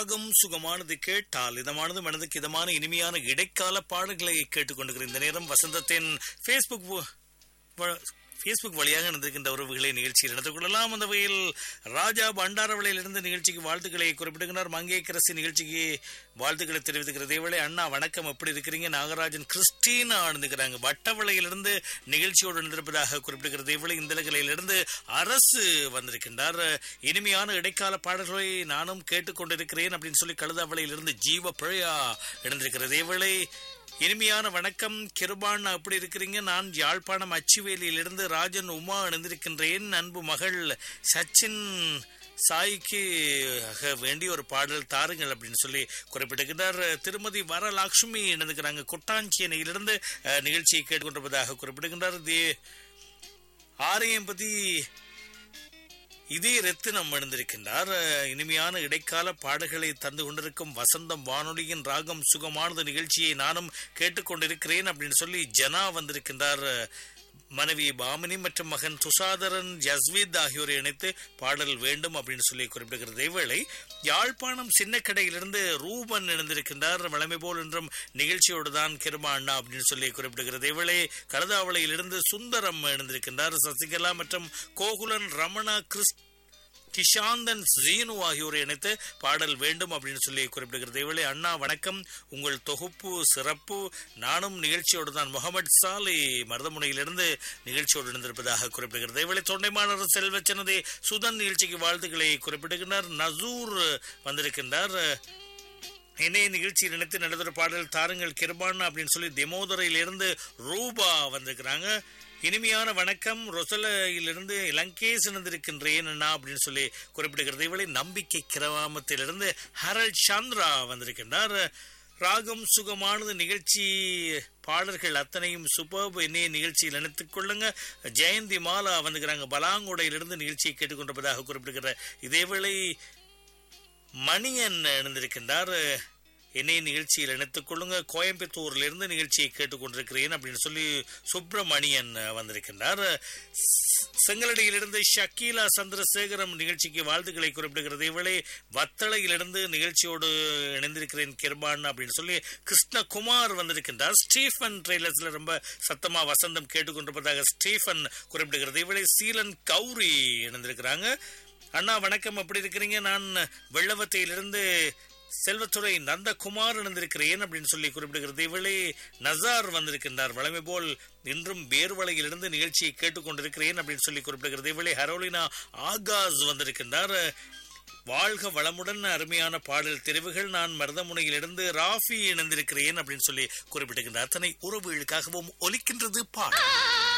ராகம் சுகமானது கேட்டால் இதமானது மனதுக்கு இதமான இனிமையான இடைக்கால பாடல்களை கேட்டுக்கொண்டிருக்கிற இந்த நேரம் வசந்தத்தின் ஃபேஸ்புக் ஃபேஸ்புக் வழியாக நடந்திருக்கின்ற உறவுகளை நிகழ்ச்சியில் நடந்து கொள்ளலாம் அந்த வகையில் ராஜா பண்டாரவளையிலிருந்து நிகழ்ச்சிக்கு வாழ்த்துக்களை குறிப்பிடுகிறார் மங்கேக்கரசி நிகழ்ச்சிக்கு வாழ்த்துக்களை தெரிவித்துக்கிற தேவளை அண்ணா வணக்கம் எப்படி இருக்கிறீங்க நாகராஜன் கிறிஸ்டீனா ஆழ்ந்துக்கிறாங்க வட்டவளையிலிருந்து நிகழ்ச்சியோடு இருந்திருப்பதாக குறிப்பிடுகிற தேவளை இந்த அரசு வந்திருக்கின்றார் இனிமையான இடைக்கால பாடல்களை நானும் கேட்டுக்கொண்டிருக்கிறேன் அப்படின்னு சொல்லி கழுதாவளையிலிருந்து ஜீவ பிழையா இணைந்திருக்கிற தேவளை இனிமையான வணக்கம் கிருபான் அப்படி இருக்கிறீங்க நான் யாழ்ப்பாணம் அச்சுவேலியிலிருந்து ராஜன் உமா இணைந்திருக்கின்றேன் அன்பு மகள் சச்சின் சாய்க்கு வேண்டிய ஒரு பாடல் தாருங்கள் அப்படின்னு சொல்லி குறிப்பிட்டிருக்கிறார் திருமதி வரலட்சுமி இணைந்துக்கிறாங்க கொட்டாஞ்சியனையிலிருந்து நிகழ்ச்சியை கேட்டுக்கொண்டிருப்பதாக குறிப்பிடுகின்றார் தே ஆரையம் பத்தி இதே ரத்தினம் எழுந்திருக்கின்றார் இனிமையான இடைக்கால பாடல்களை தந்து கொண்டிருக்கும் வசந்தம் வானொலியின் ராகம் சுகமானது நிகழ்ச்சியை நானும் கேட்டுக்கொண்டிருக்கிறேன் அப்படின்னு சொல்லி ஜனா வந்திருக்கின்றார் மனைவி பாமினி மற்றும் மகன் துஷாதரன் ஜஸ்வீத் ஆகியோரை இணைத்து பாடல் வேண்டும் அப்படின்னு சொல்லி குறிப்பிடுகிறது இவ்வேளை யாழ்ப்பாணம் சின்ன கடையிலிருந்து ரூபன் இணைந்திருக்கின்றார் வளமை போல் என்றும் நிகழ்ச்சியோடு தான் கிருமா அண்ணா அப்படின்னு சொல்லி குறிப்பிடுகிறது இவ்வேளை கலதாவளையிலிருந்து சுந்தரம் இணைந்திருக்கின்றார் சசிகலா மற்றும் கோகுலன் ரமணா கிறிஸ் கிஷாந்தன் ஜீனு ஆகியோரை இணைத்து பாடல் வேண்டும் அப்படின்னு சொல்லி குறிப்பிடுகிறது இவளே அண்ணா வணக்கம் உங்கள் தொகுப்பு சிறப்பு நானும் நிகழ்ச்சியோடு தான் முகமது சாலை மருதமுனையிலிருந்து நிகழ்ச்சியோடு இருந்திருப்பதாக குறிப்பிடுகிறது இவளை தொண்டைமாளர் செல்வச்சனதே சுதன் நிகழ்ச்சிக்கு வாழ்த்துக்களை குறிப்பிடுகின்றார் நசூர் வந்திருக்கின்றார் இணைய நிகழ்ச்சியில் நினைத்து நடத்துகிற பாடல் தாருங்கள் கிருபான் அப்படின்னு சொல்லி தெமோதரையிலிருந்து ரூபா வந்திருக்கிறாங்க இனிமையான வணக்கம் ரொசலையிலிருந்து இலங்கேஸ் இணைந்திருக்கின்றேன் அண்ணா அப்படின்னு சொல்லி குறிப்பிடுகிறது இவளை நம்பிக்கை கிராமத்திலிருந்து ஹரல் சந்திரா வந்திருக்கின்றார் ராகம் சுகமானது நிகழ்ச்சி பாடல்கள் அத்தனையும் சூப்பர் இணைய நிகழ்ச்சியில் நினைத்துக் கொள்ளுங்க ஜெயந்தி மாலா வந்துக்கிறாங்க பலாங்குடையிலிருந்து நிகழ்ச்சியை கேட்டுக்கொண்டிருப்பதாக குறிப்பிடுகிற இதேவேளை மணியன் இணைந்திருக்கின்றார் என்னை நிகழ்ச்சியில் இணைத்துக் கொள்ளுங்க கோயம்புத்தூர்ல இருந்து நிகழ்ச்சியை கேட்டுக்கொண்டிருக்கிறேன் அப்படின்னு சொல்லி சுப்பிரமணியன் வந்திருக்கின்றார் செங்கலடியிலிருந்து ஷக்கீலா சந்திரசேகரம் நிகழ்ச்சிக்கு வாழ்த்துக்களை குறிப்பிடுகிறது இவளே வத்தளையிலிருந்து நிகழ்ச்சியோடு இணைந்திருக்கிறேன் கிருபான் அப்படின்னு சொல்லி கிருஷ்ணகுமார் வந்திருக்கின்றார் ஸ்டீஃபன் ட்ரெய்லர்ஸ்ல ரொம்ப சத்தமா வசந்தம் கேட்டுக்கொண்டிருப்பதாக ஸ்டீஃபன் குறிப்பிடுகிறது இவளை சீலன் கௌரி இணைந்திருக்கிறாங்க அண்ணா வணக்கம் எப்படி இருக்கிறீங்க நான் வெள்ளவத்தையிலிருந்து செல்வத்துறை நந்தகுமார் இணைந்திருக்கிறேன் அப்படின்னு சொல்லி குறிப்பிடுகிறது இவளே நசார் வந்திருக்கின்றார் வளமை போல் இன்றும் வேர்வலையிலிருந்து நிகழ்ச்சியை கேட்டுக்கொண்டிருக்கிறேன் அப்படின்னு சொல்லி குறிப்பிடுகிறது இவளே ஹரோலினா ஆகாஸ் வந்திருக்கின்றார் வாழ்க வளமுடன் அருமையான பாடல் தெரிவுகள் நான் மருதமுனையிலிருந்து ராஃபி இணைந்திருக்கிறேன் அப்படின்னு சொல்லி குறிப்பிடுகின்றார் அத்தனை உறவுகளுக்காகவும் ஒலிக்கின்றது பாடல்